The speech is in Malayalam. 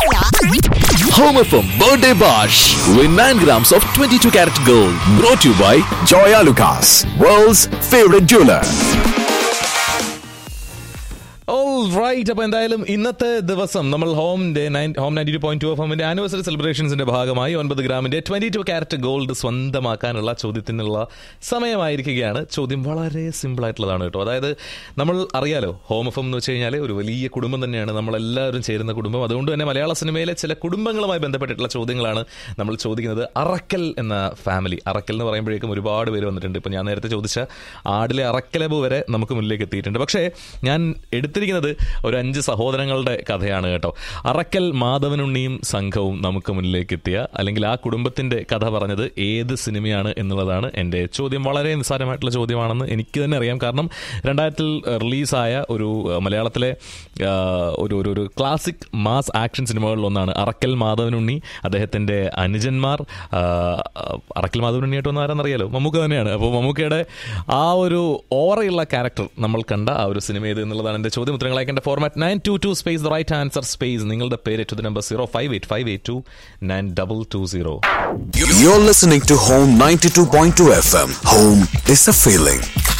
Home FM Birthday Bash. Win 9 grams of 22 karat gold. Brought to you by Joya Lucas, world's favorite jeweler. Right അപ്പൊ എന്തായാലും ഇന്നത്തെ ദിവസം നമ്മൾ home home ninety two point two F എമ്മിന്റെ ആനിവേഴ്സറി സെലിബ്രേഷൻസിന്റെ ഭാഗമായി ഒൻപത് ഗ്രാമിന്റെ ട്വന്റി ടു ക്യാരറ്റ് ഗോൾഡ് സ്വന്തമാക്കാനുള്ള ചോദ്യത്തിനുള്ള സമയമായിരിക്കുകയാണ് ചോദ്യം വളരെ സിമ്പിൾ ആയിട്ടുള്ളതാണ് കേട്ടോ അതായത് നമ്മൾ അറിയാലോ ഹോം എഫ് എം എന്ന് വെച്ച് കഴിഞ്ഞാൽ ഒരു വലിയ കുടുംബം തന്നെയാണ് നമ്മളെല്ലാവരും ചേരുന്ന കുടുംബം അതുകൊണ്ട് തന്നെ മലയാള സിനിമയിലെ ചില കുടുംബങ്ങളുമായി ബന്ധപ്പെട്ടിട്ടുള്ള ചോദ്യങ്ങളാണ് നമ്മൾ ചോദിക്കുന്നത് അറക്കൽ എന്ന ഫാമിലി അറക്കൽ എന്ന് പറയുമ്പോഴേക്കും ഒരുപാട് പേര് വന്നിട്ടുണ്ട് ഇപ്പൊ ഞാൻ നേരത്തെ ചോദിച്ച ആടിലെ അറക്കലബ് വരെ നമുക്ക് മുന്നിലേക്ക് എത്തിയിട്ടുണ്ട് പക്ഷേ ഞാൻ എടുത്തിരിക്കുന്നത് ഒരു അഞ്ച് സഹോദരങ്ങളുടെ കഥയാണ് കേട്ടോ അറക്കൽ മാധവനുണ്ണിയും സംഘവും നമുക്ക് മുന്നിലേക്ക് എത്തിയ അല്ലെങ്കിൽ ആ കുടുംബത്തിന്റെ കഥ പറഞ്ഞത് ഏത് സിനിമയാണ് എന്നുള്ളതാണ് എൻ്റെ ചോദ്യം വളരെ നിസ്സാരമായിട്ടുള്ള ചോദ്യമാണെന്ന് എനിക്ക് തന്നെ അറിയാം കാരണം രണ്ടായിരത്തിൽ റിലീസായ ഒരു അഹ്, മലയാളത്തിലെ ആഹ്, ഒരു ഒരു ഒരു ക്ലാസിക് മാസ് ആക്ഷൻ സിനിമകളിൽ ഒന്നാണ് അറക്കൽ മാധവനുണ്ണി അദ്ദേഹത്തിന്റെ അനുജന്മാർ ആഹ്, അറക്കൽ മാധവനുണ്ണിയായിട്ട് ഒന്ന് ആരാന്നറിയാലോ മമ്മൂക്ക തന്നെയാണ് അപ്പോൾ മമ്മൂക്കയുടെ ആ ഒരു ഓറയുള്ള ക്യാരക്ടർ നമ്മൾ കണ്ട ആ ഒരു സിനിമ ഏത് എന്നുള്ളതാണ് എൻ്റെ ചോദ്യം ഉത്തരങ്ങൾ അയക്കേണ്ട format nine two two space the right answer space നിങ്ങളുടെ പേര് to the number zero five eight five eight two nine double two zero You're listening to Home 92.2 FM. Home is a feeling.